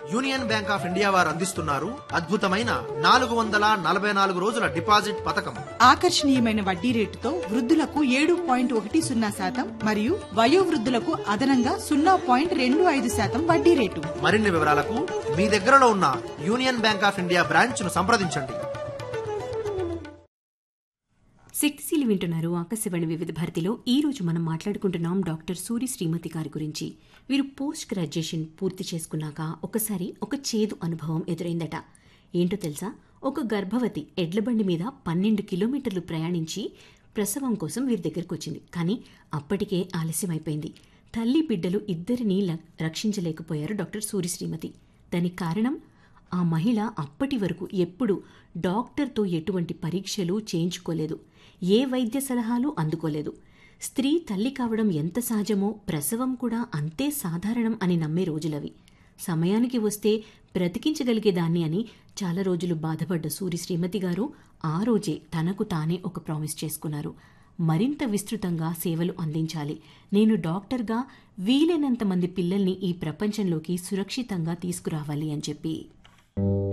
union bank of India వారు అందిస్తున్నారు అద్భుతమైన నాలుగు వందల నలభై నాలుగు రోజుల డిపాజిట్ పథకం ఆకర్షణీయమైన వడ్డీ రేటుతో వృద్ధులకు ఏడు పాయింట్ ఒకటి సున్నా శాతం మరియు వయోవృద్ధులకు అదనంగా సున్నా పాయింట్ రెండు ఐదు శాతం వడ్డీ రేటు మరిన్ని వివరాలకు మీ దగ్గరలో ఉన్న union bank of India branch ను సంప్రదించండి శక్తిశీలి వింటున్నారు ఆకాశవాణి వివిధ భారతిలో ఈ రోజు మనం మాట్లాడుకుంటున్నాం డాక్టర్ సూరి శ్రీమతి గారి గురించి వీరు పోస్ట్ గ్రాడ్యుయేషన్ పూర్తి చేసుకున్నాక ఒకసారి ఒక చేదు అనుభవం ఎదురైందట ఏంటో తెలుసా ఒక గర్భవతి ఎడ్లబండి మీద పన్నెండు కిలోమీటర్లు ప్రయాణించి ప్రసవం కోసం వీరి దగ్గరకు వచ్చింది కానీ అప్పటికే ఆలస్యమైపోయింది తల్లి బిడ్డలు ఇద్దరినీ ల- రక్షించలేకపోయారు డాక్టర్ సూరి శ్రీమతి దానికి కారణం ఆ మహిళ అప్పటి వరకు ఎప్పుడు డాక్టర్తో ఎటువంటి పరీక్షలు చేయించుకోలేదు ఏ వైద్య సలహాలు అందుకోలేదు స్త్రీ తల్లి కావడం ఎంత సహజమో ప్రసవం కూడా అంతే సాధారణం అని నమ్మే రోజులవి సమయానికి వస్తే బ్రతికించగలిగేదాన్ని అని చాలా రోజులు బాధపడ్డ సూరి శ్రీమతి గారు ఆ రోజే తనకు తానే ఒక ప్రామిస్ చేసుకున్నారు మరింత విస్తృతంగా సేవలు అందించాలి నేను డాక్టర్గా వీలైనంత మంది పిల్లల్ని ఈ ప్రపంచంలోకి సురక్షితంగా తీసుకురావాలి అని చెప్పి